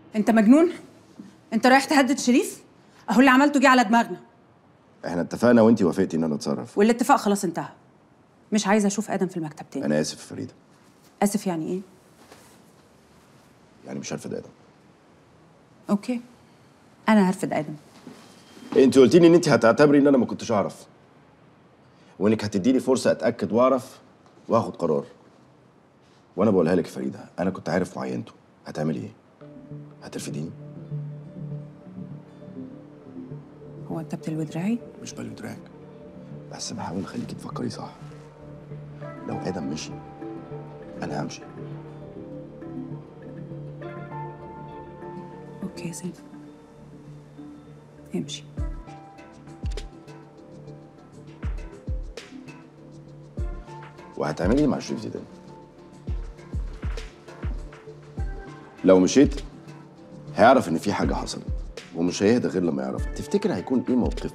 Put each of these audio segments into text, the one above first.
انت مجنون انت رايح تهدد شريف اهو اللي عملته جه على دماغنا احنا اتفقنا وانت وافقتي ان انا اتصرف والاتفاق خلاص انتهى مش عايزه اشوف ادم في المكتب تاني انا اسف يا فريده اسف يعني ايه يعني مش هرفض ادم اوكي انا هرفض ادم انت قلتي لي ان انت هتعتبري ان انا ما كنتش اعرف وانك هتديني فرصه اتاكد واعرف واخد قرار وانا بقولها لك يا فريده انا كنت عارف معينته هتعملي ايه هترفضيني هو انت بتلوي دراعي مش بلوي دراعك بس بحاول اخليكي تفكري صح لو ادم مشي انا همشي اوكي يا سيدي امشي وهتعملي ايه مع شريف زيدان لو مشيت هيعرف ان في حاجه حصلت ومش هيهدى غير لما يعرف تفتكر هيكون ايه موقفك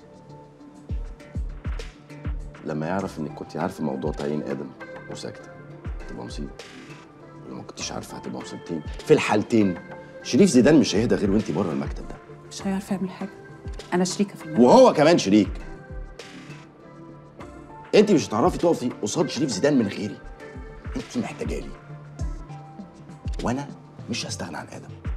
لما يعرف انك كنت عارفه موضوع تعيين ادم وساكته هتبقى مصيبه ولو ما كنتيش عارفه هتبقى مصيبتين في الحالتين شريف زيدان مش هيهدى غير وانت بره المكتب ده مش هيعرف يعمل حاجه انا شريكه في المكتب وهو كمان شريك انت مش هتعرفي تقفي قصاد شريف زيدان من غيري انت محتاجه لي وانا مش هستغنى عن ادم